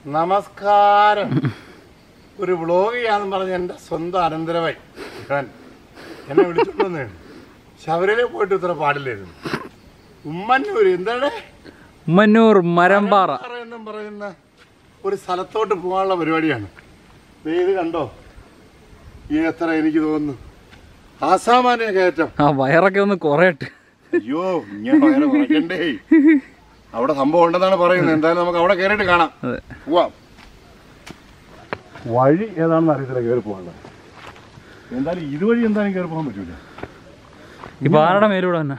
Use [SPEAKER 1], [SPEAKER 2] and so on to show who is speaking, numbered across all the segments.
[SPEAKER 1] നമസ്കാരം ഒരു വ്ളോഗ് ചെയ്യാന്ന് പറഞ്ഞ എൻ്റെ സ്വന്തം അനന്തരവൻ ഇവൻ എന്നെ വിളിച്ചോണ്ട് ശബരിമല പോയിട്ട് ഇത്ര പാടില്ലായിരുന്നു ഉമ്മന്നൂര് എന്താണ്
[SPEAKER 2] ഉമ്മന്നൂർ മരമ്പാറ
[SPEAKER 1] എന്നും പറയുന്ന ഒരു സ്ഥലത്തോട്ട് പോകാനുള്ള പരിപാടിയാണ് ദേ ഇത് കണ്ടോ ഈ എത്ര എനിക്ക് തോന്നുന്നു ആസാമാന്യ കയറ്റം
[SPEAKER 2] ആ വയറൊക്കെ ഒന്ന് കുറയട്ടെ
[SPEAKER 1] അയ്യോ ഇങ്ങനെ വയറ് കുറയ്ക്കണ്ടേ അവിടെ സംഭവം ഉണ്ടെന്നാണ് പറയുന്നത് എന്തായാലും നമുക്ക് അവിടെ കയറിയിട്ട് കാണാം
[SPEAKER 2] അതെ
[SPEAKER 1] പോവാം വഴി ഏതാണെന്ന് അറിയത്തില്ല കയറി പോകാനുള്ളത് എന്തായാലും ഇതുവഴി എന്തായാലും കയറി പോകാൻ പറ്റൂല
[SPEAKER 2] ഈ പാറയുടെ മേലൂടെ തന്നെ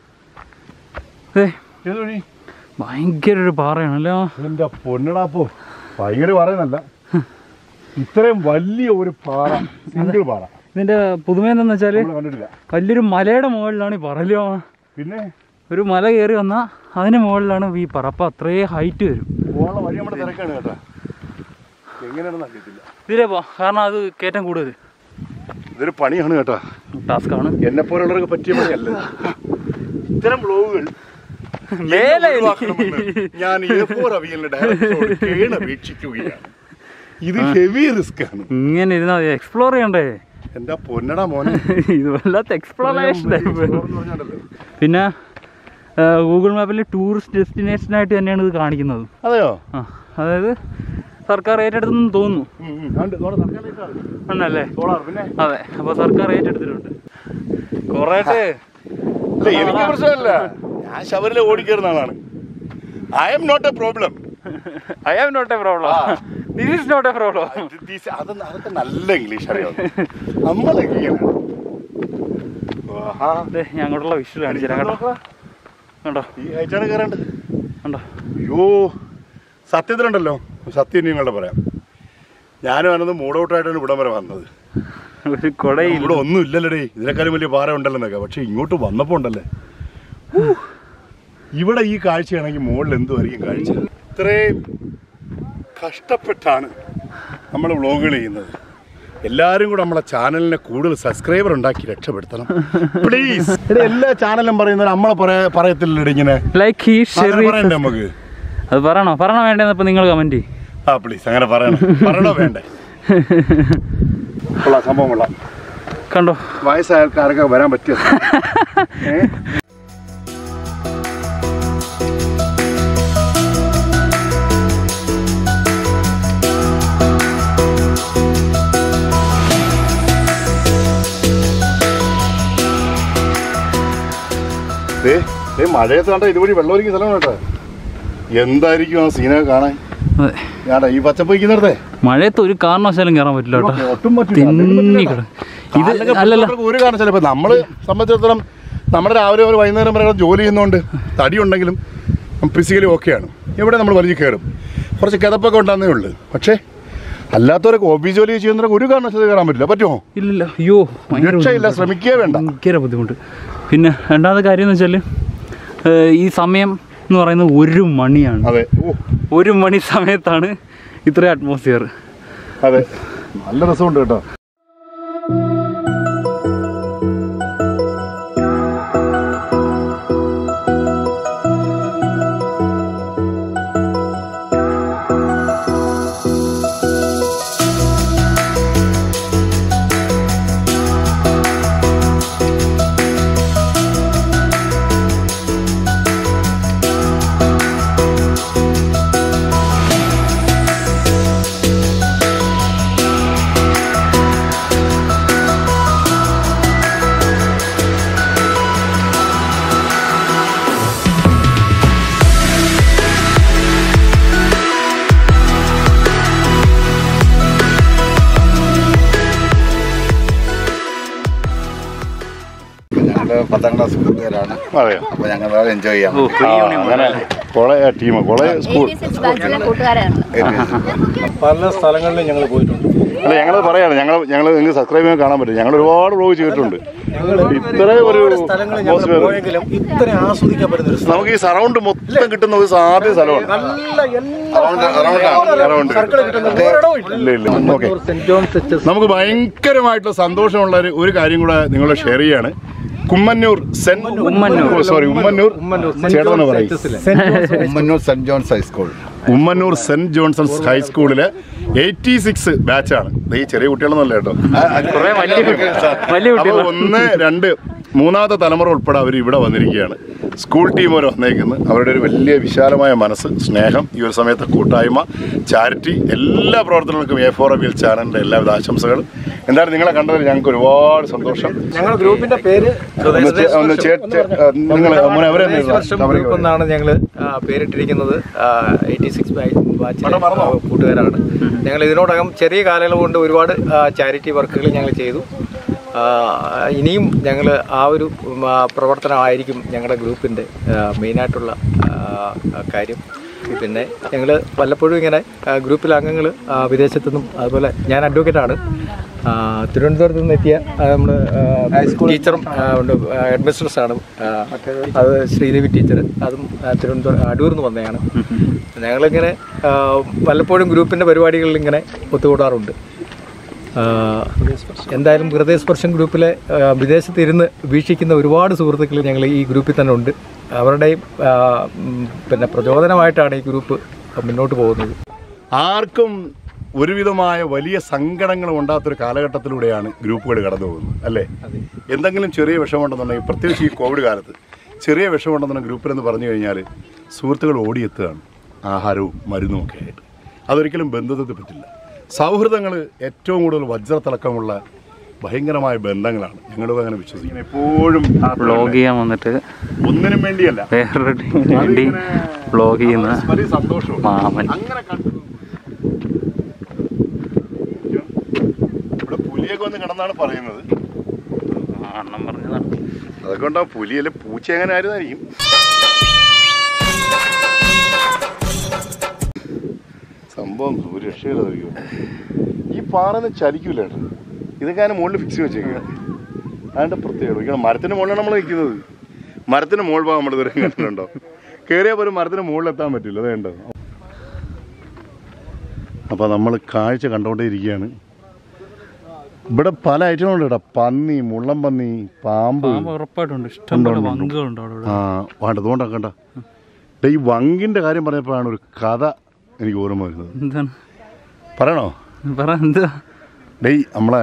[SPEAKER 2] ഏ
[SPEAKER 1] ഏത് വഴി
[SPEAKER 2] ഭയങ്കര ഒരു പാറയാണല്ലോ
[SPEAKER 1] എന്റെ പൊന്നടാപ്പോ ഭയങ്കര പറയുന്നല്ല ഇത്രയും വലിയ ഒരു പാറ സിംഗിൾ പാറ
[SPEAKER 2] ഇതിന്റെ പുതുമ എന്താന്ന് വെച്ചാല്
[SPEAKER 1] നമ്മൾ കണ്ടിട്ടില്ല
[SPEAKER 2] വലിയൊരു മലയുടെ മുകളിലാണ് ഈ പറല്ലോ
[SPEAKER 1] പിന്നെ
[SPEAKER 2] ഒരു മല കയറി വന്നാൽ അതിന് മുകളിലാണ് ഈ പറ അപ്പം അത്രയും ഹൈറ്റ് വരും
[SPEAKER 1] പോകാനുള്ള വഴി നമ്മുടെ തിരക്കാണ് കേട്ടോ എങ്ങനെയാണെന്ന് അറിയത്തില്ല
[SPEAKER 2] ഇതിലേ പോ കാരണം അത് കയറ്റം കൂടുതൽ
[SPEAKER 1] ഇതൊരു പണിയാണ് കേട്ടോ
[SPEAKER 2] ടാസ്ക് ആണ്
[SPEAKER 1] എന്നെ പോലുള്ളവർക്ക് പറ്റിയ പണിയല്ല ഇത്തരം ബ്ലോഗുകൾ
[SPEAKER 2] മേലെ
[SPEAKER 1] ഒഴിവാക്കണമെന്ന് ഞാൻ എ ഫോർ അവിയലിന്റെ ഡയറക്ടറോട് കേണപേക്ഷിക്കുകയാണ് ഇത് ഹെവി റിസ്ക് ആണ്
[SPEAKER 2] ഇങ്ങനെ ഇരുന്നാൽ എക്സ്പ്ലോർ ചെയ്യണ്ടേ
[SPEAKER 1] എന്റെ പൊന്നടാ മോനെ
[SPEAKER 2] ഇത് വല്ലാത്ത എക്സ്പ്ലോറേഷൻ
[SPEAKER 1] explore എന്ന് പറഞ്ഞാണ്ടല്ലോ.
[SPEAKER 2] പിന്നെ ഗൂഗിൾ മാപ്പിൽ ടൂറിസ്റ്റ് ഡെസ്റ്റിനേഷൻ ആയിട്ട് തന്നെയാണ് ഇത് കാണിക്കുന്നത്
[SPEAKER 1] അതെയോ
[SPEAKER 2] ആ അതായത് സർക്കാർ ഏറ്റെടുത്തെന്ന് തോന്നുന്നു
[SPEAKER 1] ഉം, ഉം. ആണ്ട് നോടെ സർക്കാരിലേക്കാണ്.
[SPEAKER 2] ആണല്ലേ
[SPEAKER 1] സോളാർ പിന്നെ
[SPEAKER 2] അതെ അപ്പോൾ സർക്കാർ ഏറ്റെടുത്തിട്ടുണ്ട് കുറേട്ട്
[SPEAKER 1] അല്ല എനിക്ക് പ്രശ്നമല്ല ഞാൻ ശബരിലെ ഓടിക്കയറുന്ന ആളാണ് I am not a problem
[SPEAKER 2] I have not a problem this is not a problem
[SPEAKER 1] അത് അതൊക്കെ നല്ല ഇംഗ്ലീഷ് അറിയാം നമ്മളൊക്കെ ഇങ്ങനെയാണ്. ആഹാ.
[SPEAKER 2] അതെ ഞാൻ അങ്ങോട്ടുള്ള വിഷ്വൽ കാണിച്ചു തരാം കേട്ടോ കണ്ടോ
[SPEAKER 1] ഈ ആഴ്ചയാണ് കയറേണ്ടത്
[SPEAKER 2] കണ്ടോ
[SPEAKER 1] അയ്യോ സത്യത്തിലുണ്ടല്ലോ സത്യം ഇനി നിങ്ങളുടെ പറയാം ഞാനും അനന്ന് മൂടൗട്ടായിട്ടാണ് ഇവിടം വരെ വന്നത്
[SPEAKER 2] ഒരു കൊടയിൽ
[SPEAKER 1] ഇവിടെ ഒന്നും ഇല്ലല്ലോടേ ഇതിനേക്കാളും വലിയ പാറ ഉണ്ടല്ലോന്നൊക്കെ പക്ഷെ ഇങ്ങോട്ട് വന്നപ്പോ ഉണ്ടല്ലേ ഹൂ. ഇവിടെ ഈ കാഴ്ചയാണെങ്കിൽ മുകളിൽ എന്തുമായിരിക്കും കാഴ്ച ഇത്രയും കഷ്ടപ്പെട്ടാണ് നമ്മൾ വ്ളോഗുകൾ ചെയ്യുന്നത് എല്ലാവരും കൂടെ നമ്മളെ ചാനലിനെ കൂടുതൽ സബ്സ്ക്രൈബർ ഉണ്ടാക്കി രക്ഷപ്പെടുത്തണം പ്ലീസ് എല്ലാ ചാനലും പറയുന്നത് നമ്മളെ പറയാ പറയത്തില്ലല്ലോ ഇങ്ങനെ
[SPEAKER 2] ലൈക്ക് ഹീ
[SPEAKER 1] അങ്ങനെ പറയണ്ടേ നമുക്ക്
[SPEAKER 2] അത് പറയണോ പറയണോ വേണ്ടെന്ന് ഇപ്പൊ നിങ്ങൾ കമന്റ്
[SPEAKER 1] ആ പ്ലീസ് അങ്ങനെ പറയണം പറയണോ വേണ്ടേ കൊള്ളാം സംഭവം കൊള്ളാം
[SPEAKER 2] കണ്ടോ
[SPEAKER 1] വയസ്സായ ആൾക്കാരൊക്കെ വരാൻ പറ്റിയ മഴയത്ത് കണ്ട ഇതുവഴി വെള്ളമൊരുക്കിയ സ്ഥലം കേട്ടോ എന്തായിരിക്കും ആ സീനൊക്കെ കാണാൻ
[SPEAKER 2] അതെ
[SPEAKER 1] ഞാടാ ഈ പച്ചപ്പ് വയ്ക്കുന്നിടത്തെ
[SPEAKER 2] മഴയത്ത് ഒരു കാരണവശാലും കയറാൻ പറ്റില്ല കേട്ടോ
[SPEAKER 1] ഒട്ടും പറ്റില്ല.
[SPEAKER 2] തിന്നി കിട ഇത്
[SPEAKER 1] കാലിലൊക്കെ
[SPEAKER 2] അല്ലല്ല
[SPEAKER 1] പിടിച്ചവർക്ക് ഒരു കാരണവശാലും ഇപ്പൊ നമ്മള് സംബന്ധിച്ചിടത്തോളം നമ്മുടെ രാവിലെ ഒരു വൈകുന്നേരം വരെ ജോലി ചെയ്യുന്നതുകൊണ്ട് തടി ഉണ്ടെങ്കിലും ഫിസിക്കലി ഓക്കെയാണ് ഇവിടെ നമ്മൾ വലിയ കയറും കുറച്ച് കിതപ്പൊക്കെ ഉണ്ടാകുന്നേ ഉള്ളൂ പക്ഷേ അല്ലാത്തവരൊക്കെ ഓഫീസ് ജോലി ചെയ്യുന്നവരൊക്കെ ഒരു കാരണവശാലും കയറാൻ പറ്റില്ല പറ്റുമോ
[SPEAKER 2] ഇല്ലില്ല അയ്യോ ഭയങ്കര
[SPEAKER 1] രക്ഷയില്ല ശ്രമിക്കേ വേണ്ട
[SPEAKER 2] ഭയങ്കര ബുദ്ധിമുട്ട് പിന്നെ രണ്ടാമത്തെ കാര്യം എന്ന് വെച്ചാൽ ഈ സമയം എന്ന് പറയുന്നത് ഒരു മണിയാണ്
[SPEAKER 1] അതെ ഓ
[SPEAKER 2] ഒരു മണി സമയത്താണ് ഇത്രയും അറ്റ്മോസ്ഫിയർ
[SPEAKER 1] അതെ നല്ല രസമുണ്ട് കേട്ടോ
[SPEAKER 3] ഞങ്ങള് പത്താം ക്ലാസ് കൂട്ടുകാരാണ്
[SPEAKER 1] അതെയോ
[SPEAKER 3] അപ്പൊ ഞങ്ങൾ വളരെ എൻജോയ് ചെയ്യാം
[SPEAKER 1] ആ, അങ്ങനെ college team college school
[SPEAKER 4] eighty ബാച്ചിലെ കൂട്ടുകാരാണ്
[SPEAKER 5] പല സ്ഥലങ്ങളിലും ഞങ്ങൾ പോയിട്ടുണ്ട്
[SPEAKER 1] അല്ല ഞങ്ങൾ പറയാണ് ഞങ്ങൾ ഞങ്ങൾ നിങ്ങൾക്ക് സബ്സ്ക്രൈബ് ചെയ്യാൻ കാണാൻ പറ്റും ഞങ്ങൾ ഒരുപാട് വ്ലോഗ് ചെയ്തിട്ടുണ്ട് ഇത്രയും ഒരു
[SPEAKER 5] സ്ഥലങ്ങളിൽ ഞങ്ങൾ
[SPEAKER 1] atmosphere.
[SPEAKER 5] പോയെങ്കിലും ഇത്ര ആസ്വദിക്കാൻ പറ്റുന്ന ഒരു സ്ഥലം
[SPEAKER 1] നമുക്ക് ഈ സറൗണ്ട് മൊത്തം കിട്ടുന്ന ഒരു സാധ്യ സ്ഥലമാണ്
[SPEAKER 5] നല്ല എല്ലാ
[SPEAKER 1] Around.
[SPEAKER 5] സർക്കിൾ കിട്ടുന്ന ഒരിടവും ഇല്ല
[SPEAKER 1] ഇല്ല ഇല്ല okay
[SPEAKER 5] saint John's H S
[SPEAKER 1] നമുക്ക് ഭയങ്കരമായിട്ടുള്ള സന്തോഷമുള്ള ഒരു- ഒരു കാര്യം കൂടെ നിങ്ങളെ ഷെയർ ചെയ്യാണ് കുമ്മന്നൂർ സെന്റ്
[SPEAKER 2] ഉമ്മന്നൂർ.
[SPEAKER 1] സോറി ഉമ്മന്നൂർ
[SPEAKER 5] ഉമ്മന്നൂർ
[SPEAKER 1] ചേട്ടനെ പറയും
[SPEAKER 3] Ummannoor saint John's high school
[SPEAKER 1] Ummannoor saint Johnson's ഹൈസ്കൂളിലെ എയ്റ്റി സിക്സ് ബാച്ചാണ് ഈ ചെറിയ കുട്ടികളൊന്നുമല്ല കേട്ടോ
[SPEAKER 2] കുറെ വലിയ വലിയ
[SPEAKER 1] അപ്പോൾ
[SPEAKER 2] കുട്ടികൾ
[SPEAKER 1] ഒന്ന് രണ്ട് മൂന്നാമത്തെ തലമുറ ഉൾപ്പെടെ അവർ ഇവിടെ വന്നിരിക്കുകയാണ് സ്കൂൾ ടീം വരെ വന്നേക്കുന്നത് അവരുടെ ഒരു വലിയ വിശാലമായ മനസ്സ് സ്നേഹം ഈ ഒരു സമയത്തെ കൂട്ടായ്മ ചാരിറ്റി എല്ലാ പ്രവർത്തനങ്ങൾക്കും എ ഫോർ എ ചാനലിൻ്റെ എല്ലാവിധ ആശംസകളും എന്തായാലും നിങ്ങളെ കണ്ടതിൽ ഞങ്ങൾക്ക് ഒരുപാട് സന്തോഷം
[SPEAKER 5] ഞങ്ങളുടെ ഗ്രൂപ്പിന്റെ പേര്
[SPEAKER 1] ഒന്ന് ചെ- ഒന്ന് ചേ- ചേ- നിങ്ങൾ മോനെ അവരെ ഒന്ന്
[SPEAKER 5] സ്വദേശ് വർഷം
[SPEAKER 1] അവരെ
[SPEAKER 5] ഗ്രൂപ്പ് എന്നാണ് ഞങ്ങൾ പേരിട്ടിരിക്കുന്നത് എയ്റ്റി സിക്സ് ബാച്ചിലെ കൂട്ടുകാരാണ് ഞങ്ങൾ ഇതിനോടകം ചെറിയ കാലയളവ് കൊണ്ട് ഒരുപാട് ചാരിറ്റി വർക്കുകൾ ഞങ്ങൾ ചെയ്തു ആ, ഇനിയും ഞങ്ങൾ ആ ഒരു ഉം, ആ, പ്രവർത്തനമായിരിക്കും ഞങ്ങളുടെ ഗ്രൂപ്പിൻ്റെ മെയിനായിട്ടുള്ള കാര്യം പിന്നെ ഞങ്ങൾ വല്ലപ്പോഴും ഇങ്ങനെ ആ, ഗ്രൂപ്പിലെ അംഗങ്ങൾ വിദേശത്തുനിന്നും അതുപോലെ ഞാൻ അഡ്വക്കേറ്റാണ് ആ, തിരുവനന്തപുരത്ത് നിന്ന് എത്തിയ നമ്മൾ ടീച്ചറും ഹെഡ് മിസ്ട്രസ്സാണ് അത് ശ്രീദേവി ടീച്ചർ അതും ആ, തിരുവനന്തപുരം അടൂരിൽ നിന്ന് വന്നതാണ് ഞങ്ങളിങ്ങനെ ആ, വല്ലപ്പോഴും ഗ്രൂപ്പിൻ്റെ പരിപാടികളിൽ ഇങ്ങനെ ഒത്തുകൂടാറുണ്ട് ആ, എന്തായാലും ഹൃദയസ്പർശം ഗ്രൂപ്പിലെ ആ, വിദേശത്ത് ഇരുന്ന് വീക്ഷിക്കുന്ന ഒരുപാട് സുഹൃത്തുക്കൾ ഞങ്ങൾ ഈ ഗ്രൂപ്പിൽ തന്നെ ഉണ്ട് അവരുടെയും ആ, ഉം, പിന്നെ പ്രചോദനമായിട്ടാണ് ഈ ഗ്രൂപ്പ് മുന്നോട്ട് പോകുന്നത്
[SPEAKER 1] ആർക്കും ഒരുവിധമായ വലിയ സങ്കടങ്ങൾ ഉണ്ടാത്തൊരു കാലഘട്ടത്തിലൂടെയാണ് ഗ്രൂപ്പുകൾ കടന്നു പോകുന്നത് അല്ലേ എന്തെങ്കിലും ചെറിയ വിഷമമുണ്ടെന്നുണ്ടെങ്കിൽ പ്രത്യേകിച്ച് ഈ കോവിഡ് കാലത്ത് ചെറിയ വിഷമമുണ്ടെന്നുണ്ടെങ്കിൽ ഗ്രൂപ്പിലെന്ന് പറഞ്ഞു കഴിഞ്ഞാൽ സുഹൃത്തുക്കൾ ഓടിയെത്തുകയാണ് ആഹാരവും മരുന്നും ഒക്കെ ആയിട്ട് അതൊരിക്കലും ബന്ധത്തിൽ പറ്റില്ല സൗഹൃദങ്ങൾ ഏറ്റവും കൂടുതൽ വജ്രത്തിളക്കമുള്ള ഭയങ്കരമായ ബന്ധങ്ങളാണ് ഞങ്ങളും അങ്ങനെ വിശ്വസിക്കുന്നത് എപ്പോഴും
[SPEAKER 2] വ്ളോഗ് ചെയ്യാൻ വന്നിട്ട്
[SPEAKER 1] ഒന്നിനും വേണ്ടിയല്ല
[SPEAKER 2] വേറൊരു ടീമിന് വേണ്ടി വ്ളോഗ് ചെയ്യുന്ന
[SPEAKER 1] വലിയ സന്തോഷവും
[SPEAKER 2] മാമൻ
[SPEAKER 1] അങ്ങനെ കണ്ടു ഇവിടെ പുലിയൊക്കെ വന്ന് കിടന്നാണ് പറയുന്നത്
[SPEAKER 2] അണ്ണം പറഞ്ഞതാണ്
[SPEAKER 1] അതൊക്കെ ഉണ്ടാവും പുലിയല്ല പൂച്ച എങ്ങനെ ആയിരുന്നായിരിക്കും സംഭവം ഒരു രക്ഷയില്ലാതിരിക്കും ഈ പാറന്ന് ചലിക്കൂല കേട്ടോ ഇതൊക്കെ അതിന് മുകളിൽ ഫിക്സ് വെച്ചേക്കുക അതിൻ്റെ പ്രത്യേകത ഇങ്ങനെ മരത്തിന് മുകളിലാണ് നമ്മൾ നിൽക്കുന്നത് മരത്തിന് മുകൾ ഭാഗം നമ്മൾ ഇതുവരെ കണ്ടിട്ടുണ്ടോ കയറിയാൽ പോലും മരത്തിന് മുകളിൽ എത്താൻ പറ്റില്ല അത് വേണ്ടോ അപ്പോൾ നമ്മൾ കാഴ്ച കണ്ടുകൊണ്ടേ ഇരിക്കുകയാണ് ഇവിടെ പല ഐറ്റങ്ങളുണ്ട് കേട്ടോ പന്നി മുള്ളം പന്നി പാമ്പ്
[SPEAKER 2] പാമ്പ് ഉറപ്പായിട്ടുണ്ട് ഇഷ്ടംപോലെ വങ്കുകളുണ്ട് അവിടെ
[SPEAKER 1] ആ വേണ്ട അതുകൊണ്ടാ കണ്ട ദേ ഈ വങ്കിൻ്റെ കാര്യം പറഞ്ഞപ്പോഴാണ് ഒരു കഥ എനിക്ക് ഓർമ്മ വരുന്നത്
[SPEAKER 2] എന്താണ്
[SPEAKER 1] പറയണോ
[SPEAKER 2] പറ എന്താ
[SPEAKER 1] ഡേയ് നമ്മളെ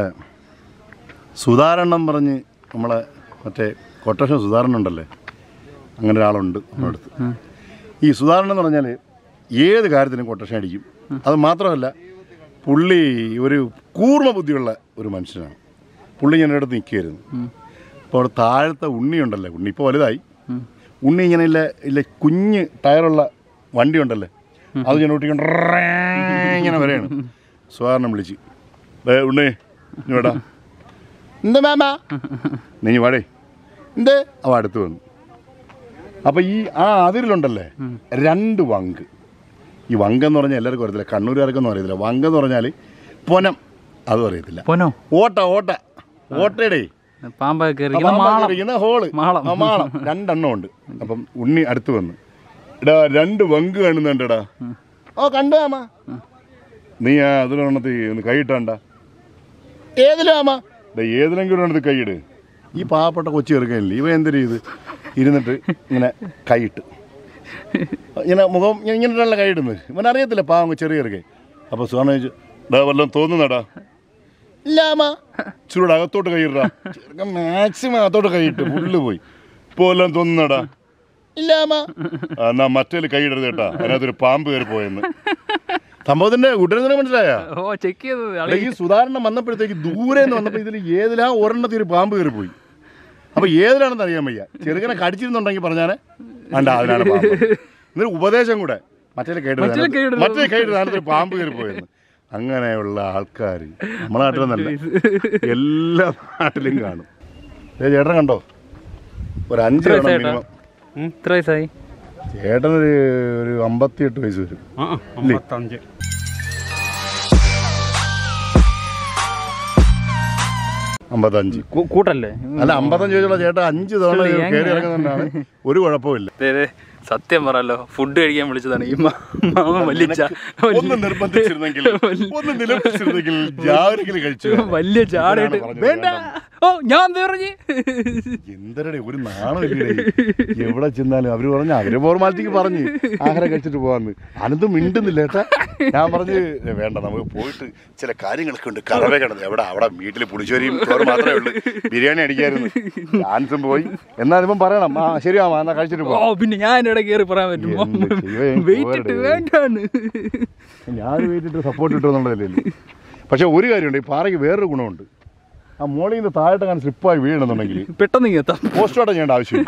[SPEAKER 1] സുധാരണം പറഞ്ഞ് നമ്മളെ മറ്റേ കൊട്ടേഷൻ സുധാരണ ഉണ്ടല്ലേ അങ്ങനെ ഒരാളുണ്ട് നമ്മുടെ അടുത്ത് ഈ സുധാരണ എന്ന് പറഞ്ഞാൽ ഏത് കാര്യത്തിനും കൊട്ടേഷൻ അടിക്കും അത് മാത്രമല്ല പുള്ളി ഒരു കൂർമ്മ ബുദ്ധിയുള്ള ഒരു മനുഷ്യനാണ് പുള്ളി ഞാൻ അടുത്ത് നിൽക്കുകയായിരുന്നു അപ്പോൾ അവിടെ താഴത്തെ ഉണ്ണി ഉണ്ടല്ലേ ഉണ്ണി ഇപ്പോൾ വലുതായി ഉണ്ണി ഇങ്ങനെ ഇല്ല ഇല്ല കുഞ്ഞ് ടയറുള്ള വണ്ടി ഉണ്ടല്ലേ അത് ഞാൻ ഓട്ടിക്കൊണ്ട് ഇങ്ങനെ വരെയാണ് സുധാരണം വിളിച്ച് "ദേ ഉണ്ണി ഇനി വേടാ എന്താ മാമ നീ വാടേ എന്തേ അവ അടുത്ത് വന്നു അപ്പോൾ ഈ ആ അതിരിലുണ്ടല്ലേ രണ്ട് വങ്ക് ഈ വങ്കെന്ന് പറഞ്ഞാൽ എല്ലാവർക്കും അറിയത്തില്ല കണ്ണൂരുകാർക്കൊന്നും അറിയത്തില്ല വങ്കെന്ന് പറഞ്ഞാൽ പൊനം അതും അറിയത്തില്ല
[SPEAKER 2] പോനോ
[SPEAKER 1] ഓട്ട ഓട്ട ഓട്ടയുടെ
[SPEAKER 2] പാമ്പൊക്കെ കയറി
[SPEAKER 1] ആ പാമ്പാ
[SPEAKER 2] മാളം
[SPEAKER 1] കയറിയിരിക്കുന്ന ഹോള്
[SPEAKER 2] മാളം.
[SPEAKER 1] ആ, മാളം രണ്ടെണ്ണം ഉണ്ട് അപ്പം ഉണ്ണി അടുത്ത് വന്ന് എടാ രണ്ട് വങ്ക് കാണുന്നുണ്ടടാ ഓ കണ്ടു ആമ നീ ആ അതിലൊരെണ്ണത്തിൽ ഒന്ന് കൈയിട്ടണ്ട ഏതിലാമ ഏതിലെങ്കിലും ഒരെണ്ണത്തിൽ കൈയിട് ഈ പാവപ്പെട്ട കൊച്ചു ചെറുക്കനില്ലേ ഇവ എന്തൊരു ചെയ്ത് ഇരുന്നിട്ട് ഇങ്ങനെ കൈയിട്ട് ഇങ്ങനെ മുഖം ഇങ്ങനെ ഇങ്ങനെയുള്ള കൈയിടുന്നത് ഇവൻ അറിയത്തില്ല പാവം ചെറിയ ചെറുക്കൻ അപ്പോൾ സുഖം ചോദിച്ചു ഡാ വല്ലതും തോന്നുന്നടാ ഇല്ലാമ ചുരുട് അകത്തോട്ട് കൈയിടാ ചെറുക്കൻ മാക്സിമം അകത്തോട്ട് കൈയിട്ട് ഫുള്ള് പോയി ഇപ്പോൾ എല്ലാം തോന്നുന്നടാ ഇല്ലാമ ആ, എന്നാ മറ്റേല് കൈയിടരുത് കേട്ടാ അതിനകത്തൊരു പാമ്പ് കയറി പോയെന്ന് സംഭവത്തിന്റെ ഉടനെ മനസ്സിലായ
[SPEAKER 2] ഓ ചെക്ക് ചെയ്തത്
[SPEAKER 1] ഈ സുധാരണം വന്നപ്പോഴത്തേക്ക് ദൂരെ നിന്ന് വന്നപ്പോൾ ഇതിൽ ഏതിലാ ഒരെണ്ണത്തിൽ ഒരു പാമ്പ് കയറി പോയി അപ്പൊ ഏതിലാണെന്ന് അറിയാൻ വയ്യ ചെറുക്കനെ കടിച്ചിരുന്നുണ്ടെങ്കിൽ പറഞ്ഞാനെ അണ്ട അതിനാണ് പാമ്പ് എന്നൊരു ഉപദേശം കൂടെ മറ്റേ
[SPEAKER 2] മറ്റേല്
[SPEAKER 1] കൈയിടുന്നത്
[SPEAKER 2] കൈയിടുന്നത്.
[SPEAKER 1] മറ്റേ കൈയിടുന്ന ഒരു പാമ്പ് കയറി പോയെന്ന് അങ്ങനെയുള്ള ആൾക്കാർ നമ്മളെ നാട്ടിലൊന്നല്ല എല്ലാ നാട്ടിലും കാണും ദേ ചേട്ടൻ കണ്ടോ ഒരു അഞ്ച്
[SPEAKER 2] എത്ര
[SPEAKER 1] വേണം
[SPEAKER 2] വയസ്സായി
[SPEAKER 1] മിനിമം
[SPEAKER 2] എത്ര വയസ്സായി
[SPEAKER 1] ചേട്ടനൊരു ഒരു അമ്പത്തിയെട്ട് വയസ്സ് വരും ഇല്ലേ? അമ്പത്തഞ്ച്
[SPEAKER 2] കൂട്ടല്ലേ
[SPEAKER 1] അല്ല അമ്പത്തഞ്ച് വയസ്സുള്ള ചേട്ടൻ അഞ്ച് തവണ
[SPEAKER 2] ശരി,
[SPEAKER 1] കയറി
[SPEAKER 2] എങ്ങനെ?
[SPEAKER 1] ഇറങ്ങുന്നതുകൊണ്ടാണ് ഒരു കുഴപ്പമില്ല
[SPEAKER 2] ദേ, ദേ, സത്യം പറയല്ലോ ഫുഡ് കഴിക്കാൻ വിളിച്ചതാണ് ഈ മാ- മാമൻ വലിയ ചാ-
[SPEAKER 1] ഒന്ന് നിർബന്ധിച്ചിരുന്നെങ്കിൽ ഒന്ന് നിലപ്പിച്ചിരുന്നെങ്കിൽ ജാഗ്രത കഴിച്ചു
[SPEAKER 2] വലിയ ചാടായിട്ട്
[SPEAKER 1] ഇവനാണ് പറഞ്ഞത്
[SPEAKER 2] വേണ്ട ഓ ഞാൻ എന്ത് പറഞ്ഞു
[SPEAKER 1] എന്തരടെ ഒരു നാണമില്ലേ എവിടെ ചെന്നാലും അവര് പറഞ്ഞ അവര് ഫോർമാലിറ്റിക്ക് പറഞ്ഞ് ആഹാരം കഴിച്ചിട്ട് പോവാന്ന് അനന്ത് മിണ്ടുന്നില്ല ഏട്ടാ ഞാൻ പറഞ്ഞ് "ഏ, വേണ്ട നമുക്ക് പോയിട്ട് ചില കാര്യങ്ങളൊക്കെ ഉണ്ട് കറവ കിടന്ന് എവിടെ അവിടെ വീട്ടിൽ പുളിശ്ശേരിയും ചോറ് മാത്രമേ ഉള്ളൂ ബിരിയാണി അടിക്കായിരുന്നു ഡാൻസും പോയി എന്നാലും ഇപ്പം പറയണം ആ ശരിയാ എന്നാ കഴിച്ചിട്ട്
[SPEAKER 2] ഓ
[SPEAKER 1] പോവാം
[SPEAKER 2] പിന്നെ ഞാൻ ഇട കയറി പറയാൻ പറ്റുമോ
[SPEAKER 1] എന്ത് ചെയ്യുവേ,
[SPEAKER 2] വെയിറ്റ് ഇട്ട്
[SPEAKER 1] പോരടെ.
[SPEAKER 2] വേണ്ടാണ്
[SPEAKER 1] ഞാൻ വെയിറ്റിട്ട് സപ്പോർട്ട് ഇട്ടു എന്നുള്ളതല്ലേ പക്ഷെ ഒരു കാര്യമുണ്ട് ഈ പാറയ്ക്ക് വേറൊരു ഗുണമുണ്ട് ആ മോളിൽ നിന്ന് താഴോട്ട് അങ്ങനെ സ്ലിപ്പായി വീഴണമെന്നുണ്ടെങ്കിൽ
[SPEAKER 2] പെട്ടെന്ന് ഇങ്ങ് എത്താം
[SPEAKER 1] പോസ്റ്റോട്ടം ചെയ്യേണ്ട ആവശ്യമില്ല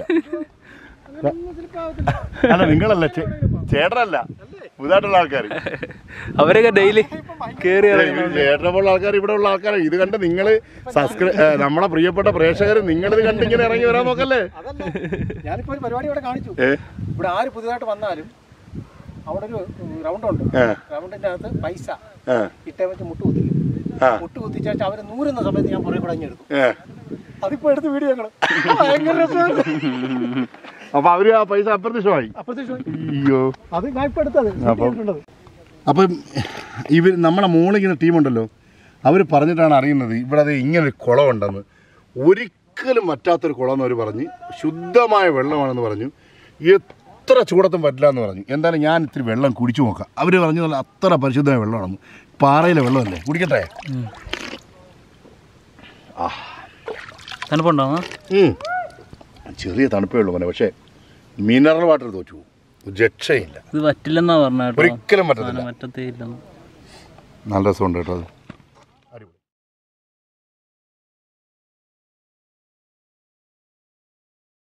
[SPEAKER 1] അല്ല നിങ്ങളല്ല ചേ- ചേട്ടനല്ല പുതുതായിട്ടുള്ള ആൾക്കാർ
[SPEAKER 2] അവരൊക്കെ ഡെയിലി കയറി
[SPEAKER 1] ചേട്ടനെ പോലുള്ള ആൾക്കാർ ഇവിടെ ഉള്ള ആൾക്കാർ ഇത് കണ്ട് നിങ്ങൾ സബ്സ്ക്രൈ നമ്മളെ പ്രിയപ്പെട്ട പ്രേക്ഷകർ നിങ്ങളിത് കണ്ട് ഇങ്ങനെ ഇറങ്ങി വരാൻ നോക്കല്ലേ
[SPEAKER 5] ഞാനിപ്പോൾ ഒരു പരിപാടി ഇവിടെ കാണിച്ചു
[SPEAKER 1] ഏ
[SPEAKER 5] ഇവിടെ ആര് പുതിയതായിട്ട് വന്നാലും അവിടെ ഒരു റൗണ്ട് ഉണ്ട്
[SPEAKER 1] ആ.
[SPEAKER 5] റൗണ്ടിന്റെ അകത്ത് പൈസ
[SPEAKER 1] ആ
[SPEAKER 5] ഇട്ടേ വെച്ച് മുട്ട് കുത്തിക്കും
[SPEAKER 1] ആ.
[SPEAKER 5] മുട്ട് കുത്തിച്ചാൽ അവർ നൂറുന്ന സമയത്ത് ഞാൻ പുറകെ കൂടെ അങ്ങ് എടുത്തു
[SPEAKER 1] ഏ
[SPEAKER 5] അതിപ്പോ എടുത്ത് വീഡിയോ ഞങ്ങള് ഭയങ്കര രസമായിരുന്നു
[SPEAKER 1] അപ്പൊ അവര് ആ പൈസ അപ്രത്യക്ഷമായി
[SPEAKER 5] അപ്രത്യക്ഷമായി
[SPEAKER 1] അയ്യോ
[SPEAKER 5] അത് ഞാൻ ഇപ്പൊ എടുത്തത്
[SPEAKER 1] അപ്പം-
[SPEAKER 5] ഇട്ടിട്ടുള്ളത്.
[SPEAKER 1] അപ്പം ഇവർ നമ്മളെ മോളിങ്ങനെ ടീമുണ്ടല്ലോ അവർ പറഞ്ഞിട്ടാണ് അറിയുന്നത് ഇവിടെ അത് ഇങ്ങനൊരു കുളമുണ്ടെന്ന് ഒരിക്കലും പറ്റാത്തൊരു കുളം എന്ന് അവർ പറഞ്ഞ് ശുദ്ധമായ വെള്ളമാണെന്ന് പറഞ്ഞു എത്ര ചൂടത്തും പറ്റില്ല എന്ന് പറഞ്ഞു എന്തായാലും ഞാൻ ഇത്തിരി വെള്ളം കുടിച്ചു നോക്കാം അവർ പറഞ്ഞു നല്ല അത്ര പരിശുദ്ധമായ വെള്ളമാണെന്ന് പാറയിലെ വെള്ളമല്ലേ കുടിക്കട്ടെ
[SPEAKER 2] തണുപ്പുണ്ടോ
[SPEAKER 1] ഉം. ചെറിയ തണുപ്പേ ഉള്ളൂ മോനെ പക്ഷേ മിനറൽ വാട്ടർ തോറ്റു പോകും രക്ഷയില്ല
[SPEAKER 2] ഇത് പറ്റില്ലെന്നാ പറഞ്ഞ കേട്ടോ
[SPEAKER 1] ഒരിക്കലും പറ്റത്തില്ല
[SPEAKER 2] പറ്റത്തേ ഇല്ലെന്ന്
[SPEAKER 1] നല്ല രസമുണ്ട് കേട്ടോ അത്